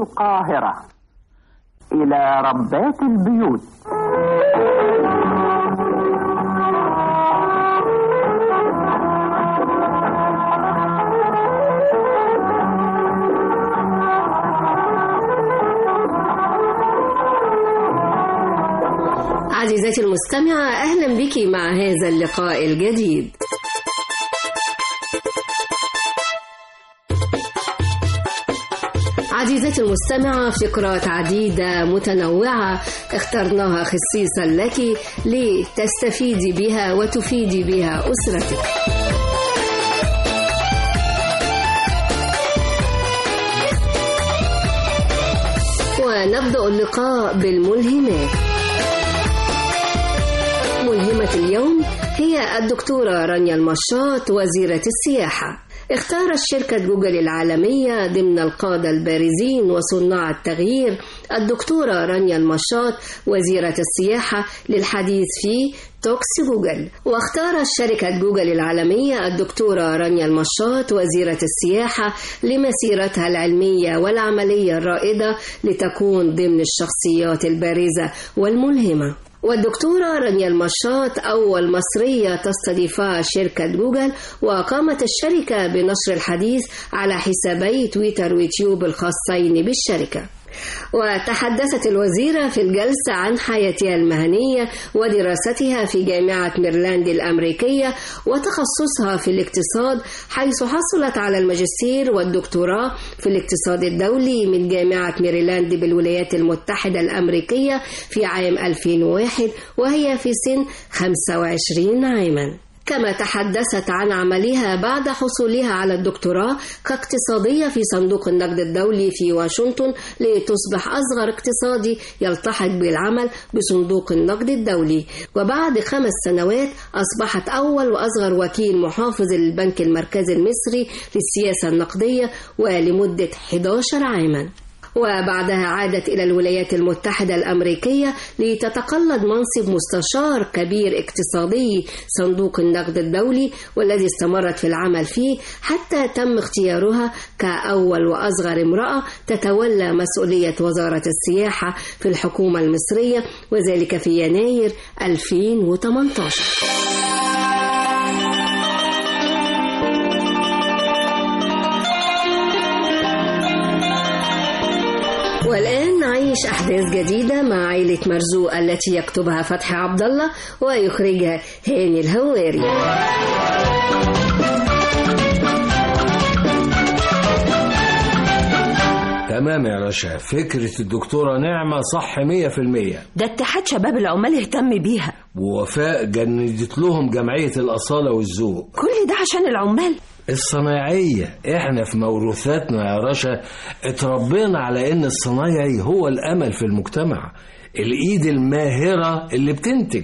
القاهرة إلى ربات البيوت عزيزتي المستمعة أهلا بك مع هذا اللقاء الجديد عزيزتي المستمعة فقرات عديدة متنوعة اخترناها خصيصا لك لتستفيدي بها وتفيدي بها أسرتك ونبدأ اللقاء بالملهمات ملهمة اليوم هي الدكتورة رانيا المشاط وزيرة السياحة اختارت شركة جوجل العالمية ضمن القادة البارزين وصناع التغيير الدكتورة رانيا المشاط وزيرة السياحة للحديث في توكس جوجل واختارت شركة جوجل العالمية الدكتورة رانيا المشاط وزيرة السياحة لمسيرتها العلمية والعملية الرائدة لتكون ضمن الشخصيات البارزة والملهمة والدكتورة رانيا المشاط أول مصرية تستضيفها شركة جوجل وقامت الشركة بنشر الحديث على حسابي تويتر ويوتيوب الخاصين بالشركة وتحدثت الوزيرة في الجلسة عن حياتها المهنية ودراستها في جامعة ميرلاند الأمريكية وتخصصها في الاقتصاد حيث حصلت على الماجستير والدكتوراه في الاقتصاد الدولي من جامعة ميرلاند بالولايات المتحدة الأمريكية في عام 2001 وهي في سن 25 عاماً كما تحدثت عن عملها بعد حصولها على الدكتوراه كاقتصادية في صندوق النقد الدولي في واشنطن لتصبح أصغر اقتصادي يلتحق بالعمل بصندوق النقد الدولي وبعد خمس سنوات أصبحت أول وأصغر وكيل محافظ للبنك المركزي المصري للسياسة النقدية ولمدة 11 عاماً وبعدها عادت إلى الولايات المتحدة الأمريكية لتتقلد منصب مستشار كبير اقتصادي صندوق النقد الدولي والذي استمرت في العمل فيه حتى تم اختيارها كأول وأصغر امرأة تتولى مسؤولية وزارة السياحة في الحكومة المصرية وذلك في يناير 2018 والآن نعيش أحداث جديدة مع عائلة مرزوق التي يكتبها فتحي عبد الله ويخرجها هاني الهواري تمام يا رشا فكرة الدكتورة نعمة صح مية في المية ده اتحاد شباب العمال اهتم بيها ووفاء جندت لهم جمعية الأصالة والذوق كل ده عشان العمال الصنايعية احنا في موروثاتنا يا رشا اتربينا على ان الصنايعي هو الامل في المجتمع الايد الماهرة اللي بتنتج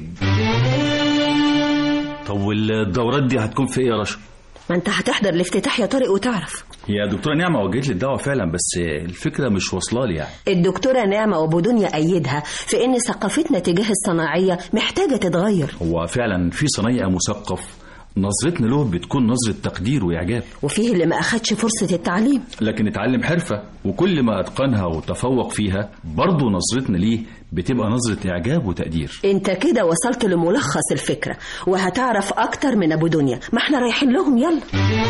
طب والدورات دي هتكون في ايه يا رشا؟ ما انت هتحضر الافتتاح يا طارق وتعرف هي دكتورة نعمة وجهت لي الدعوة فعلا بس الفكرة مش واصلة لي يعني الدكتورة نعمة وابو دنيا أيدها في ان ثقافتنا تجاه الصناعية محتاجة تتغير هو فعلا في صنايعي مثقف نظرتنا له بتكون نظرة تقدير وإعجاب وفيه اللي ما أخدش فرصة التعليم لكن اتعلم حرفة وكل ما أتقنها وتفوق فيها برضه نظرتنا ليه بتبقى نظرة إعجاب وتقدير انت كده وصلت لملخص الفكرة وهتعرف أكتر من أبو دنيا ما احنا رايحين لهم يلا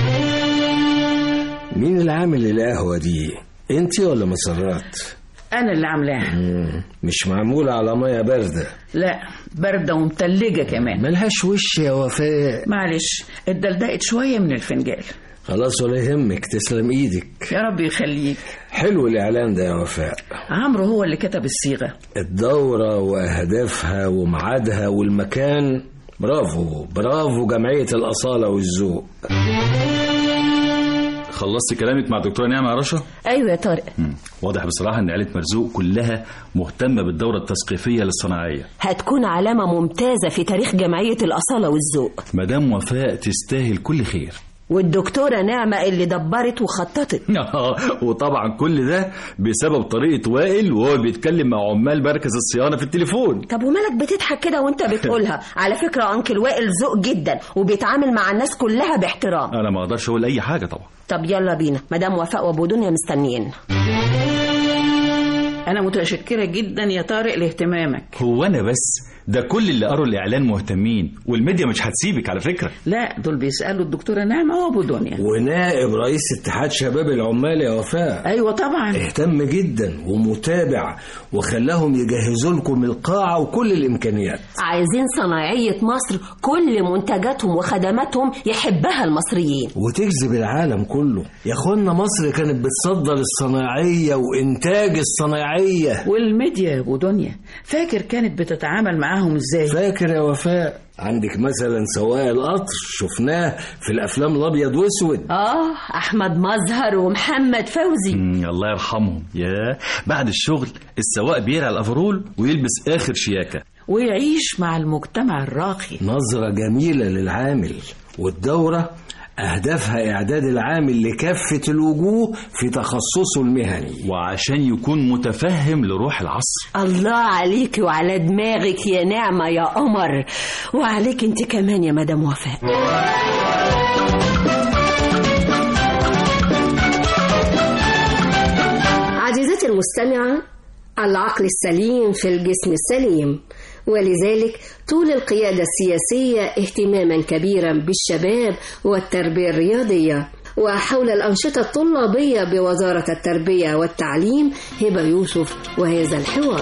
مين اللي عامل القهوة دي انتي ولا مسرات أنا اللي عاملاها مم، مش معمولة على مية باردة لا باردة ومتلجة كمان ملهاش وش يا وفاء معلش اتدلدقت شوية من الفنجان خلاص ولا يهمك تسلم ايدك يا رب يخليك حلو الاعلان ده يا وفاء عمرو هو اللي كتب الصيغة الدورة واهدافها وميعادها والمكان برافو برافو جمعية الأصالة والذوق خلصت كلامك مع دكتورة نعمة يا رشا؟ أيوة يا طارق مم. واضح بصراحة إن عيلة مرزوق كلها مهتمة بالدورة التثقيفية للصناعية هتكون علامة ممتازة في تاريخ جمعية الأصالة والذوق مدام وفاء تستاهل كل خير والدكتورة نعمة اللي دبرت وخططت وطبعا كل ده بسبب طريقة وائل وهو بيتكلم مع عمال مركز الصيانة في التليفون طب ومالك بتضحك كده وانت بتقولها على فكرة أنكل وائل ذوق جدا وبيتعامل مع الناس كلها باحترام أنا ما أقدرش أقول أي حاجة طبعا طب يلا بينا مدام وفاء وابو دنيا مستنيين انا متشكره جدا يا طارق لاهتمامك هو انا بس ده كل اللي قروا الاعلان مهتمين والميديا مش هتسيبك على فكره لا دول بيسالوا الدكتوره نعمه وابو دنيا ونائب رئيس اتحاد شباب العمال يا وفاء ايوه طبعا اهتم جدا ومتابع وخلاهم يجهزوا لكم القاعة وكل الإمكانيات عايزين صناعية مصر كل منتجاتهم وخدماتهم يحبها المصريين وتجذب العالم كله يا اخوانا مصر كانت بتصدر الصناعية وإنتاج الصناعية والميديا يا ابو دنيا فاكر كانت بتتعامل معاهم ازاي فاكر يا وفاء عندك مثلا سواق القطر شفناه في الأفلام الأبيض وأسود اه احمد مظهر ومحمد فوزي مم، الله يرحمهم يا بعد الشغل السواق بيرعى الافرول ويلبس اخر شياكه ويعيش مع المجتمع الراقي نظرة جميلة للعامل والدورة أهدافها إعداد العامل لكافة الوجوه في تخصصه المهني وعشان يكون متفهم لروح العصر الله عليك وعلى دماغك يا نعمة يا قمر وعليك انت كمان يا مدام وفاء عزيزتي المستمعة العقل السليم في الجسم السليم ولذلك طول القيادة السياسية اهتماما كبيرا بالشباب والتربية الرياضية وحول الأنشطة الطلابية بوزارة التربية والتعليم هبة يوسف وهذا الحوار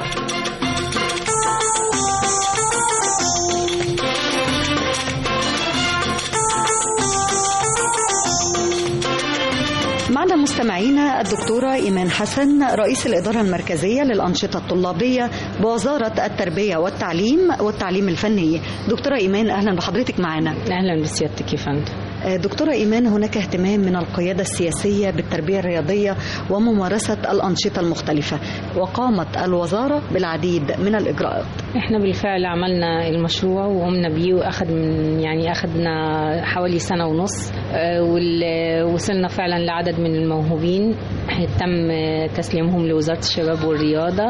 معنا مستمعينا الدكتورة إيمان حسن رئيس الإدارة المركزية للأنشطة الطلابية بوزارة التربية والتعليم والتعليم الفني دكتورة إيمان أهلا بحضرتك معنا اهلا بسيادتك يا فندم آه، دكتورة إيمان هناك اهتمام من القيادة السياسية بالتربية الرياضية وممارسة الأنشطة المختلفة وقامت الوزارة بالعديد من الإجراءات احنا بالفعل عملنا المشروع وقمنا بيه واخد من يعني اخدنا حوالي سنه ونص آه، وال- وصلنا فعلا لعدد من الموهوبين تم تسليمهم لوزاره الشباب والرياضه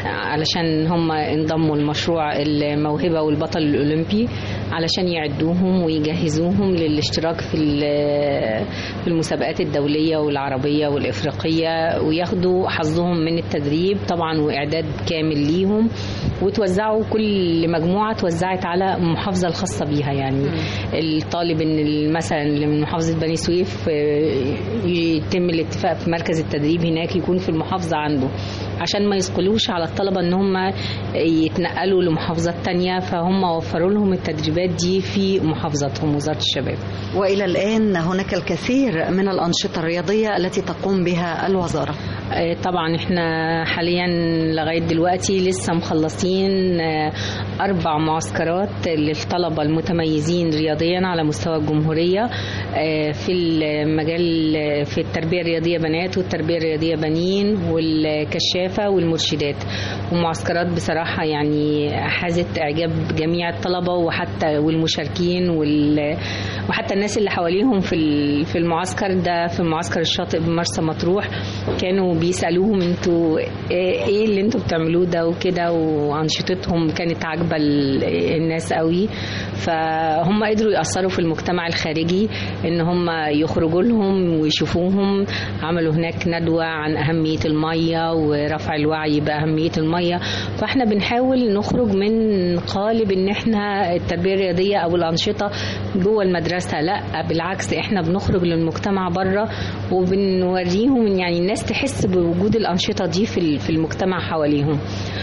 علشان هم انضموا لمشروع الموهبه والبطل الاولمبي علشان يعدوهم ويجهزوهم للاشتراك في ال- في المسابقات الدوليه والعربيه والافريقيه وياخدوا حظهم من التدريب طبعا واعداد كامل ليهم وتوزعوا كل مجموعه توزعت على محافظه الخاصه بيها يعني الطالب ان مثلا اللي من محافظه بني سويف آه، يتم الاتفاق في مركز التدريب هناك يكون في المحافظه عنده عشان ما يثقلوش على الطلبه ان هم يتنقلوا لمحافظات تانية فهم وفروا لهم التدريبات دي في محافظتهم وزاره الشباب وإلى الآن هناك الكثير من الأنشطة الرياضية التي تقوم بها الوزارة آه، طبعا احنا حاليا لغايه دلوقتي لسه مخلصين آه، اربع معسكرات للطلبه المتميزين رياضيا على مستوى الجمهوريه آه، في المجال في التربيه الرياضيه بنات والتربيه الرياضيه بنين والكشافه والمرشدات ومعسكرات بصراحه يعني حازت اعجاب جميع الطلبه وحتى والمشاركين وال وحتى الناس اللي حواليهم في ال- في المعسكر ده في معسكر الشاطئ بمرسى مطروح كانوا بيسالوهم انتوا ايه إيه اللي انتوا بتعملوه ده وكده وانشطتهم كانت عاجبه ال- الناس قوي فهم قدروا ياثروا في المجتمع الخارجي ان هم يخرجوا لهم ويشوفوهم عملوا هناك ندوه عن اهميه الميه ورفع الوعي باهميه الميه فاحنا بنحاول نخرج من قالب ان احنا التربيه الرياضيه او الانشطه جوه المدرسه لا بالعكس احنا بنخرج للمجتمع بره وبنوريهم إن يعني الناس تحس بوجود الانشطه دي في ال- في المجتمع حواليهم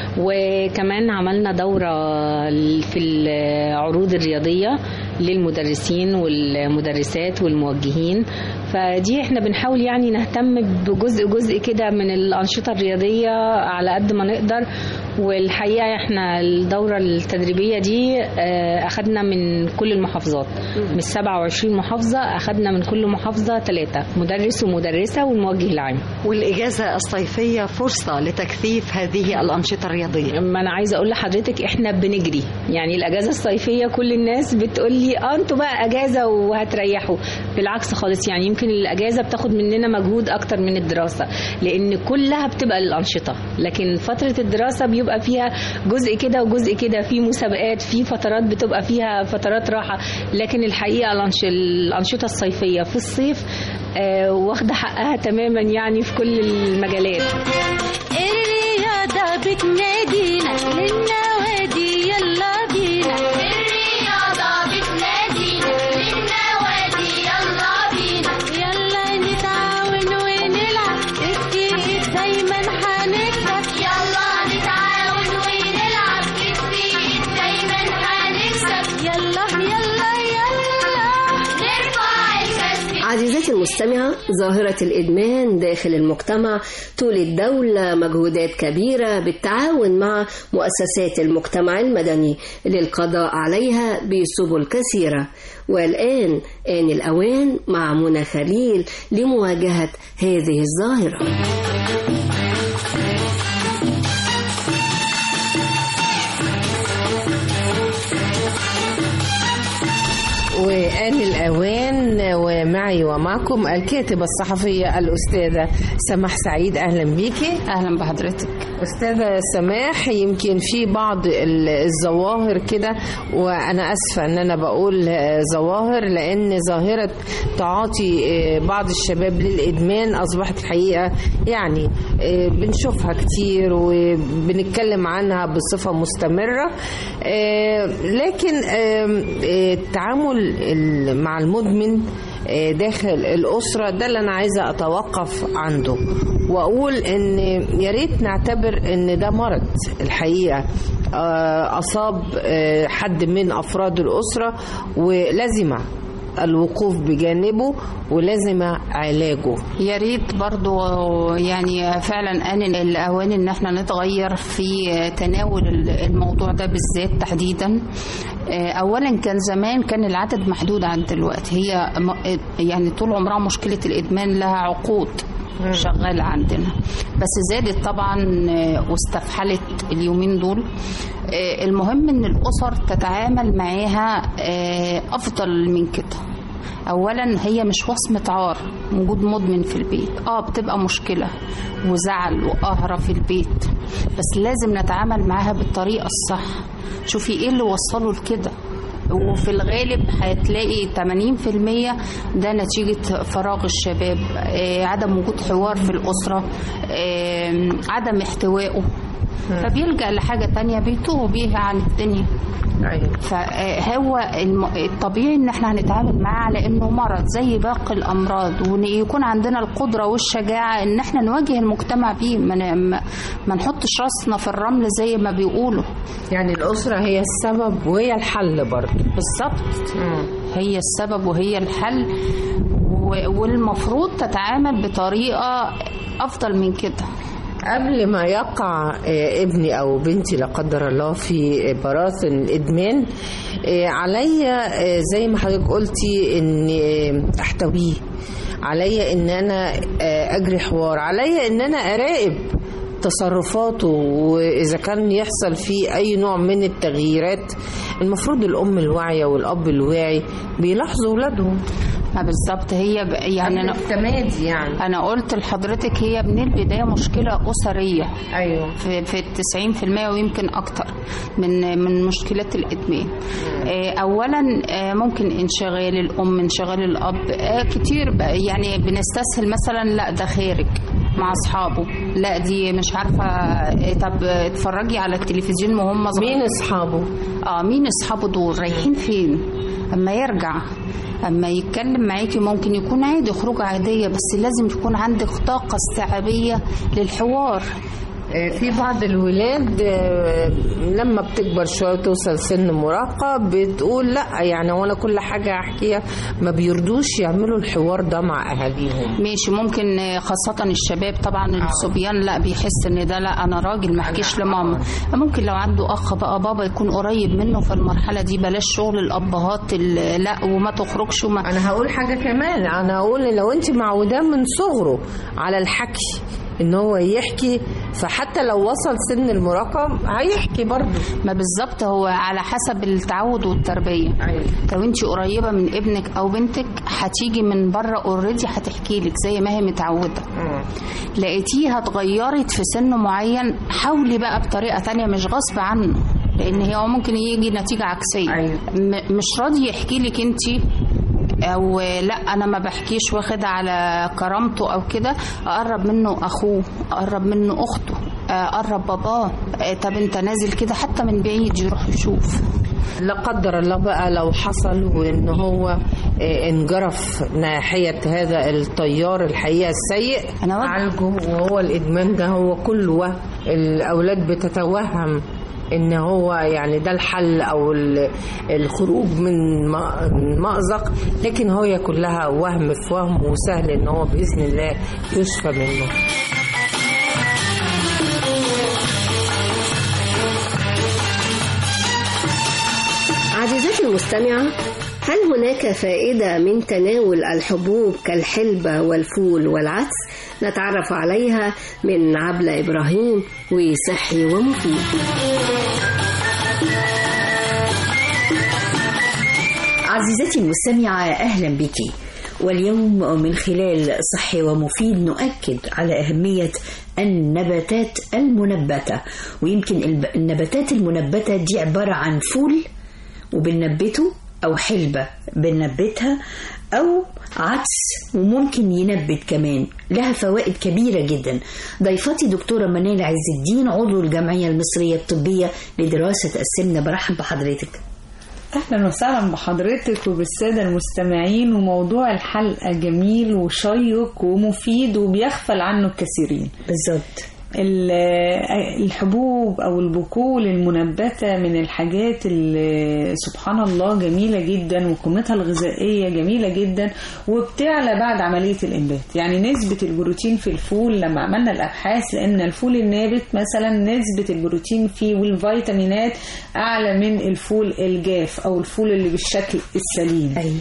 وكمان عملنا دوره في العروض الرياضيه للمدرسين والمدرسات والموجهين فدي احنا بنحاول يعني نهتم بجزء جزء كده من الانشطه الرياضيه على قد ما نقدر والحقيقه احنا الدوره التدريبيه دي آه، اخدنا من كل المحافظات من 27 محافظه اخدنا من كل محافظه ثلاثه مدرس ومدرسه والموجه العام والإجازة الصيفية فرصة لتكثيف هذه الأنشطة الرياضية ما انا عايزه اقول لحضرتك احنا بنجري يعني الاجازه الصيفيه كل الناس بتقول لي اه انتوا بقى اجازه وهتريحوا بالعكس خالص يعني يمكن الاجازه بتاخد مننا مجهود اكتر من الدراسه لان كلها بتبقى للانشطه لكن فتره الدراسه بيبقى فيها جزء كده وجزء كده في مسابقات في فترات بتبقى فيها فترات راحه لكن الحقيقه الأنش- الانشطه الصيفيه في الصيف آه، واخده حقها تماما يعني في كل المجالات الرياضة دايما هنكسب يلا نتعاون ونلعب ايد في ايد دايما هنكسب يلا يلا يلا نرفع الكاس عزيزتي المستمعة ظاهرة الإدمان داخل المجتمع تولي الدولة مجهودات كبيرة بالتعاون مع مؤسسات المجتمع المدني للقضاء عليها بسبل كثيرة والآن آن الأوان مع منى خليل لمواجهة هذه الظاهرة وآن الأوان ومعي ومعكم الكاتبة الصحفية الأستاذة سماح سعيد أهلا بيكي أهلا بحضرتك أستاذة سماح يمكن في بعض ال- الظواهر كده وأنا أسفة أن أنا بقول آه، ظواهر لأن ظاهرة تعاطي آه، بعض الشباب للإدمان أصبحت الحقيقة يعني آه، بنشوفها كتير وبنتكلم عنها بصفة مستمرة آه، لكن آم، آه، التعامل ال- مع المدمن آه، داخل الأسرة ده اللي أنا عايزة أتوقف عنده وأقول إن يا ريت نعتبر إن ده مرض الحقيقة آه، أصاب آه، حد من أفراد الأسرة ولازم الوقوف بجانبه ولازم علاجه يا ريت برضو يعني فعلا آن الأوان إن احنا نتغير في تناول الموضوع ده بالذات تحديدا أولا كان زمان كان العدد محدود عن دلوقتي هي م- يعني طول عمرها مشكلة الإدمان لها عقود شغالة عندنا بس زادت طبعا واستفحلت اليومين دول المهم ان الاسر تتعامل معاها افضل من كده اولا هي مش وصمة عار وجود مدمن في البيت اه بتبقى مشكلة وزعل وقهرة في البيت بس لازم نتعامل معاها بالطريقة الصح شوفي ايه اللي وصله لكده وفي الغالب هتلاقي 80% ده نتيجة فراغ الشباب آه، عدم وجود حوار في الأسرة آه، عدم احتوائه فبيلجأ لحاجة تانية بيتوه بيها عن الدنيا فهو الم- الطبيعي ان احنا هنتعامل معاه على انه مرض زي باقي الامراض وان يكون عندنا القدره والشجاعه ان احنا نواجه المجتمع بيه ما ن- ما- ما نحطش راسنا في الرمل زي ما بيقولوا يعني الاسره هي السبب وهي الحل برضه بالظبط هي السبب وهي الحل و- والمفروض تتعامل بطريقه افضل من كده قبل ما يقع آه، ابني او بنتي لا قدر الله في براثن الادمان آه، عليا آه، زي ما حضرتك قلتي ان آه، احتويه عليا ان انا آه، اجري حوار عليا ان انا اراقب تصرفاته واذا كان يحصل فيه اي نوع من التغييرات المفروض الام الواعيه والاب الواعي بيلاحظوا اولادهم ما بالظبط هي ب... يعني انا التمادي يعني انا قلت لحضرتك هي من البدايه مشكله اسريه ايوه في في 90% ويمكن اكتر من من مشكلات الادمان آه، اولا آه، ممكن انشغال الام انشغال الاب آه، كتير بقى يعني بنستسهل مثلا لا ده خارج مع اصحابه لا دي مش عارفه آه، طب اتفرجي على التلفزيون وهم صغيرين مين اصحابه اه مين اصحابه دول رايحين فين اما يرجع اما يتكلم معاكي ممكن يكون عادي خروج عاديه بس لازم يكون عندك طاقه استيعابيه للحوار آه، في بعض الولاد آه، لما بتكبر شويه توصل سن مراهقه بتقول لا يعني وانا كل حاجه احكيها ما بيرضوش يعملوا الحوار ده مع اهاليهم ماشي ممكن آه، خاصة الشباب طبعا الصبيان لا بيحس ان ده لا انا راجل ما احكيش لماما ممكن لو عنده اخ بقى بابا يكون قريب منه في المرحلة دي بلاش شغل الابهات ال- لا وما تخرجش وما انا هقول حاجه كمان انا هقول لو انت معوداه من صغره على الحكي ان هو يحكي فحتى لو وصل سن المراهقه هيحكي برضه ما بالظبط هو على حسب التعود والتربيه أيوة. لو انت قريبه من ابنك او بنتك هتيجي من بره اوريدي هتحكي لك زي ما هي متعوده لقيتيها اتغيرت في سن معين حاولي بقى بطريقه تانية مش غصب عنه لان هي ممكن يجي نتيجه عكسيه أيوة. م- مش راضي يحكي لك انت او لا انا ما بحكيش واخد على كرامته او كده اقرب منه اخوه اقرب منه اخته اقرب باباه آه، طب انت نازل كده حتى من بعيد يروح يشوف لا قدر الله بقى لو حصل وان هو آه، انجرف ناحية هذا التيار الحقيقة السيء أنا وجه- عالجه وهو الإدمان ده هو كله وهم الأولاد بتتوهم ان هو يعني ده الحل او ال- الخروج من م- مأزق لكن هي كلها وهم في وهم وسهل ان هو باذن الله يشفى منه عزيزتي المستمعة هل هناك فائدة من تناول الحبوب كالحلبة والفول والعدس؟ نتعرف عليها من عبلة إبراهيم وصحي ومفيد عزيزتي المستمعة أهلا بك واليوم من خلال صحي ومفيد نؤكد على أهمية النباتات المنبتة ويمكن الب- النباتات المنبتة دي عبارة عن فول وبننبته أو حلبة بننبتها أو عدس وممكن ينبت كمان لها فوائد كبيرة جدا ضيفتي دكتورة منال عز الدين عضو الجمعية المصرية الطبية لدراسة السمنة برحب بحضرتك اهلا وسهلا بحضرتك وبالساده المستمعين وموضوع الحلقه جميل وشيق ومفيد وبيغفل عنه الكثيرين بالظبط الحبوب او البقول المنبته من الحاجات اللي سبحان الله جميله جدا وقيمتها الغذائيه جميله جدا وبتعلى بعد عمليه الانبات يعني نسبه البروتين في الفول لما عملنا الابحاث لان الفول النابت مثلا نسبه البروتين فيه والفيتامينات اعلى من الفول الجاف او الفول اللي بالشكل السليم أي.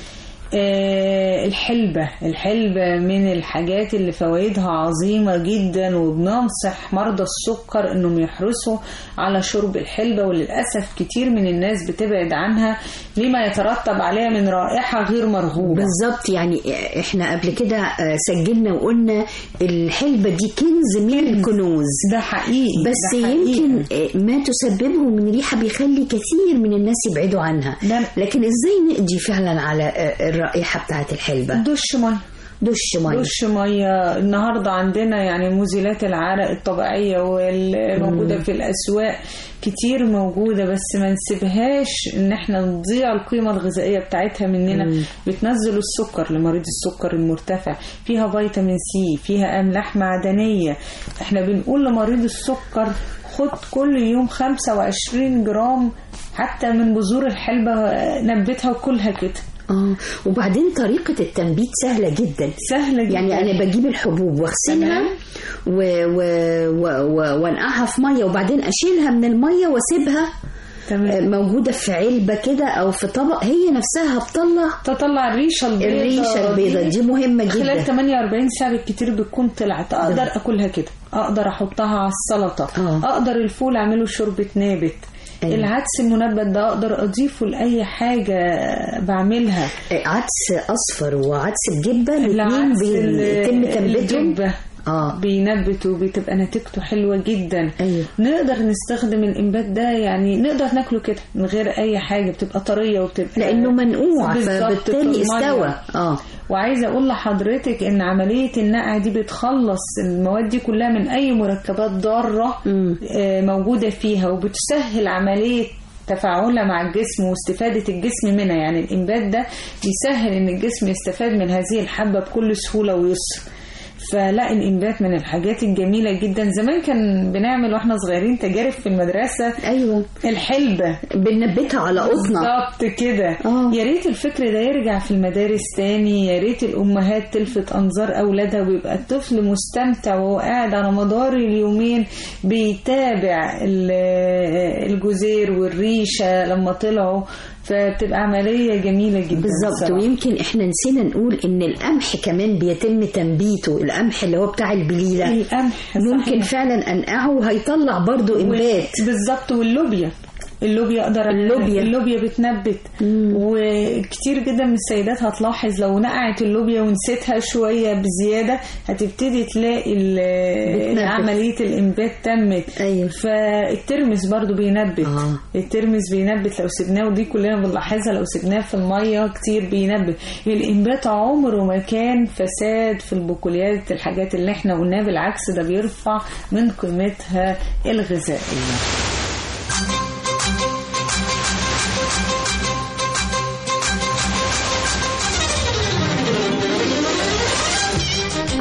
آه، الحلبة الحلبة من الحاجات اللي فوائدها عظيمة جدا وبننصح مرضى السكر انهم يحرصوا على شرب الحلبة وللأسف كتير من الناس بتبعد عنها لما يترتب عليها من رائحة غير مرغوبة بالظبط يعني احنا قبل كده آه، سجلنا وقلنا الحلبة دي كنز من الكنوز ده حقيقي بس ده حقيقي. يمكن آه، ما تسببه من ريحة بيخلي كثير من الناس يبعدوا عنها لكن ازاي نقضي فعلا على آه، الرائحة بتاعت الحلبة دش ميه دش ميه دش ميه النهارده عندنا يعني مزيلات العرق الطبيعيه والموجوده في الاسواق كتير موجوده بس ما نسيبهاش ان احنا نضيع القيمه الغذائيه بتاعتها مننا مم. بتنزل السكر لمريض السكر المرتفع فيها فيتامين سي فيها املاح معدنيه احنا بنقول لمريض السكر خد كل يوم 25 جرام حتى من بذور الحلبة نبتها وكلها كده اه وبعدين طريقة التنبيت سهلة جدا سهلة جدا يعني أنا بجيب الحبوب واغسلها و... و... و... و... وانقعها في مية وبعدين أشيلها من المية واسيبها تمام. موجودة في علبة كده أو في طبق هي نفسها بتطلع تطلع الريشة البيضاء الريشة البيضاء دي مهمة جدا خلال 48 ساعة بالكتير بتكون طلعت أقدر أكلها كده أقدر أحطها على السلطة آه. أقدر الفول أعمله شوربة نابت أيوة. العدس المنبت ده أقدر أضيفه لأي حاجة بعملها عدس أصفر وعدس بجبة الاثنين العدس بيتم تنبيتهم الجبة اه بينبت وبتبقى نتيجته حلوه جدا أيوة. نقدر نستخدم الانبات ده يعني نقدر ناكله كده من غير اي حاجه بتبقى طريه وبتبقى لأنه منقوع بالظبط في فبالتالي المية. استوى اه وعايزه اقول لحضرتك ان عمليه النقع دي بتخلص المواد دي كلها من اي مركبات ضاره آه، موجوده فيها وبتسهل عمليه تفاعلها مع الجسم واستفادة الجسم منها يعني الإنبات ده بيسهل إن الجسم يستفاد من هذه الحبة بكل سهولة ويسر فلا الإنبات من الحاجات الجميلة جدا زمان كان بنعمل واحنا صغيرين تجارب في المدرسة أيوة الحلبة بننبتها على قطنة بالظبط كده آه. يا ريت الفكر ده يرجع في المدارس تاني يا ريت الامهات تلفت انظار اولادها ويبقى الطفل مستمتع وهو قاعد على مدار اليومين بيتابع ال- الجزير والريشه لما طلعوا فبتبقى عمليه جميله جدا بالظبط الصراحة. ويمكن احنا نسينا نقول ان القمح كمان بيتم تنبيته القمح اللي هو بتاع البليله القمح ممكن صحيح. فعلا انقعه وهيطلع برضو انبات بالظبط واللوبيا اللوبيا اقدر اللوبيا. اللوبيا بتنبت وكتير جدا من السيدات هتلاحظ لو نقعت اللوبيا ونسيتها شويه بزياده هتبتدي تلاقي ال- بتنبت. عمليه الانبات تمت أيوة. فالترمس برضو بينبت آه. الترمس بينبت لو سبناه ودي كلنا بنلاحظها لو سبناه في الميه كتير بينبت الانبات عمره ما كان فساد في البقوليات الحاجات اللي احنا قلناها بالعكس ده بيرفع من قيمتها الغذائيه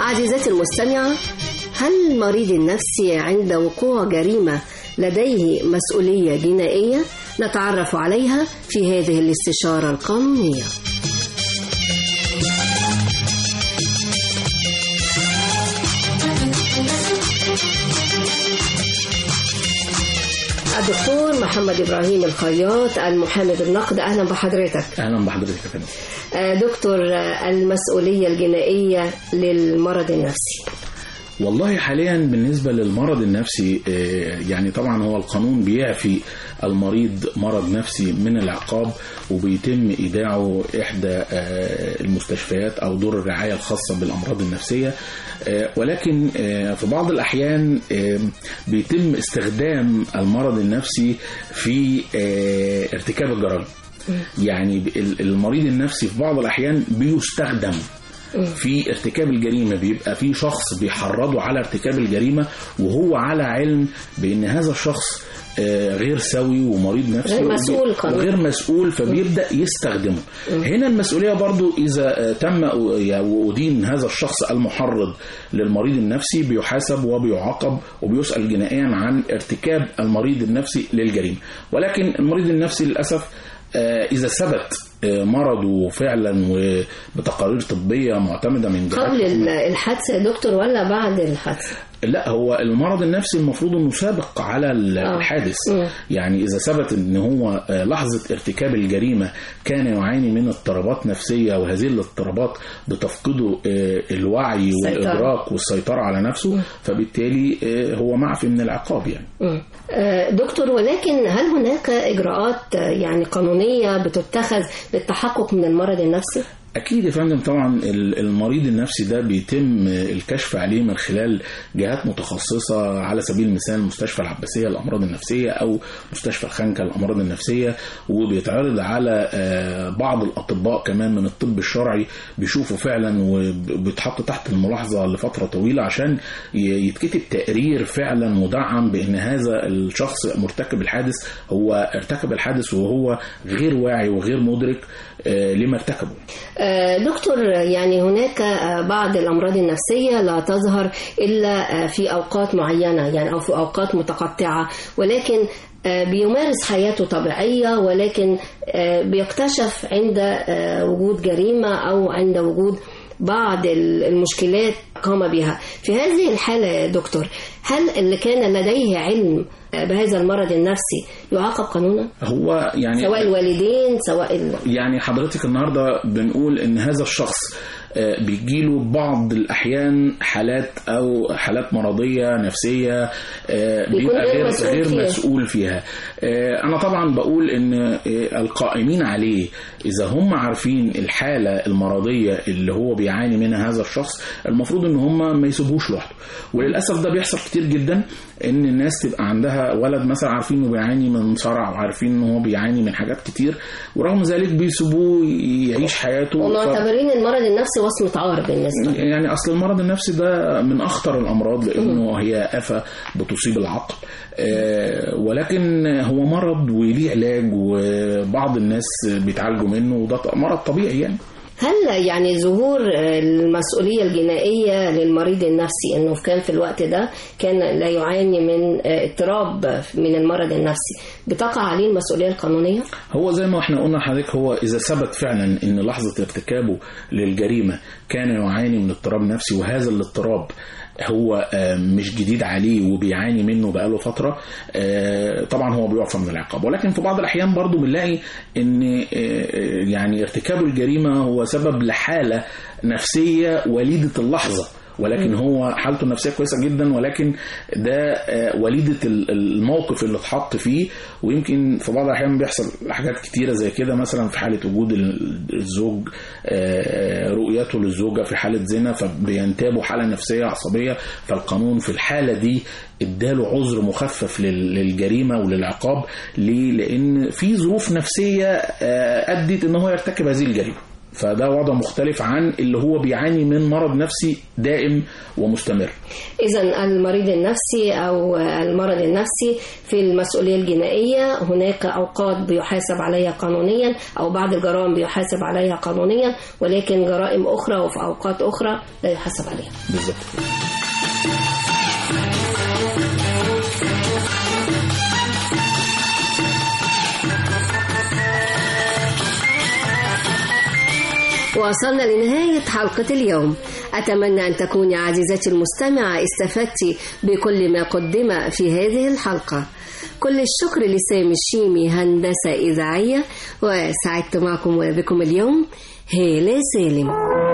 عزيزتي المستمعة هل المريض النفسي عند وقوع جريمة لديه مسؤولية جنائية؟ نتعرف عليها في هذه الاستشارة القانونية. الدكتور محمد ابراهيم الخياط المحامي بالنقد اهلا بحضرتك. اهلا بحضرتك يا فندم آه، دكتور آه، المسؤولية الجنائية للمرض النفسي. والله حاليا بالنسبة للمرض النفسي آه، يعني طبعا هو القانون بيعفي المريض مرض نفسي من العقاب وبيتم إيداعه إحدى آه، المستشفيات أو دور الرعاية الخاصة بالأمراض النفسية آه، ولكن آه، في بعض الأحيان آه، بيتم استخدام المرض النفسي في آه، ارتكاب الجرائم يعني ال- المريض النفسي في بعض الأحيان بيستخدم في ارتكاب الجريمة بيبقى في شخص بيحرضه على ارتكاب الجريمة وهو على علم بأن هذا الشخص آه، غير سوي ومريض نفسي غير وبي- مسؤول قانون. وغير مسؤول فبيبدأ يستخدمه هنا المسؤولية برضو إذا آه، تم أو- يعني وأدين هذا الشخص المحرض للمريض النفسي بيحاسب وبيعاقب وبيسأل جنائيا عن ارتكاب المريض النفسي للجريمة ولكن المريض النفسي للأسف آه، إذا ثبت آه، مرضه فعلا وبتقارير طبية معتمدة من جهات قبل ال- الحادثة يا دكتور ولا بعد الحادثة؟ لا هو المرض النفسي المفروض انه سابق على ال- آه. الحادث مم. يعني اذا ثبت ان هو آه، لحظه ارتكاب الجريمه كان يعاني من اضطرابات نفسيه وهذه الاضطرابات بتفقده آه، الوعي السيطرة. والادراك والسيطره على نفسه فبالتالي آه، هو معفي من العقاب يعني مم. آه، دكتور ولكن هل هناك إجراءات آه، يعني قانونية بتتخذ للتحقق من المرض النفسي؟ أكيد يا فندم طبعا ال- المريض النفسي ده بيتم الكشف عليه من خلال جهات متخصصة على سبيل المثال مستشفى العباسية للأمراض النفسية أو مستشفى الخنكة للأمراض النفسية وبيتعرض على آه، بعض الأطباء كمان من الطب الشرعي بيشوفوا فعلا وبيتحط تحت الملاحظة لفترة طويلة عشان ي- يتكتب تقرير فعلا مدعم بأن هذا الشخص مرتكب الحادث هو ارتكب الحادث وهو غير واعي وغير مدرك آه، لما ارتكبه آه، دكتور يعني هناك آه، بعض الأمراض النفسية لا تظهر إلا آه، في أوقات معينة يعني أو في أوقات متقطعة ولكن آه، بيمارس حياته طبيعية ولكن آه، بيكتشف عند آه، وجود جريمة أو عند وجود بعض ال- المشكلات قام بها في هذه الحالة يا دكتور هل اللي كان لديه علم آه، بهذا المرض النفسي يعاقب قانونا هو يعني سواء الوالدين سواء ال... يعني حضرتك النهارده بنقول ان هذا الشخص آه، بيجيله بعض الاحيان حالات او حالات مرضيه نفسيه آه، بيكون بيبقى غير غير مسؤول غير فيها. مسؤول فيها آه، انا طبعا بقول ان آه، القائمين عليه اذا هم عارفين الحاله المرضيه اللي هو بيعاني منها هذا الشخص المفروض ان هم ما يسيبوش لوحده وللاسف ده بيحصل كتير جدا ان الناس تبقى عندها ولد مثلا عارفين انه بيعاني من صرع وعارفين ان هو بيعاني من حاجات كتير ورغم ذلك بيسيبوه يعيش حياته ف- ومعتبرين المرض النفسي وصمة عار بالنسبة يعني اصل المرض النفسي ده من اخطر الامراض لانه هي افه بتصيب العقل آه، ولكن هو مرض وليه علاج وبعض الناس بيتعالجوا منه وده مرض طبيعي يعني هل يعني ظهور المسؤولية الجنائية للمريض النفسي انه كان في الوقت ده كان لا يعاني من اضطراب من المرض النفسي بتقع عليه المسؤولية القانونية؟ هو زي ما احنا قلنا لحضرتك هو اذا ثبت فعلا ان لحظه ارتكابه للجريمه كان يعاني من اضطراب نفسي وهذا الاضطراب هو آه، مش جديد عليه وبيعاني منه بقاله فترة آه، طبعا هو بيعفى من العقاب ولكن في بعض الأحيان برضو بنلاقي أن آه، يعني ارتكاب الجريمة هو سبب لحالة نفسية وليدة اللحظة ولكن هو حالته النفسيه كويسه جدا ولكن ده آه، وليده ال- الموقف اللي اتحط فيه ويمكن في بعض الاحيان بيحصل حاجات كتيره زي كده مثلا في حاله وجود ال- الزوج آه، رؤيته للزوجه في حاله زنا فبينتابه حاله نفسيه عصبيه فالقانون في الحاله دي اداله عذر مخفف لل- للجريمه وللعقاب ليه؟ لان في ظروف نفسيه آه، ادت ان هو يرتكب هذه الجريمه فده وضع مختلف عن اللي هو بيعاني من مرض نفسي دائم ومستمر إذا المريض النفسي أو المرض النفسي في المسؤولية الجنائية هناك أوقات بيحاسب عليها قانونيا أو بعض الجرائم بيحاسب عليها قانونيا ولكن جرائم أخرى وفي أوقات أخرى لا يحاسب عليها بالظبط وصلنا لنهاية حلقة اليوم أتمنى أن تكوني عزيزتي المستمعة استفدت بكل ما قدم في هذه الحلقة كل الشكر لسامي الشيمي هندسة إذاعية وسعدت معكم وبكم اليوم هالة سالم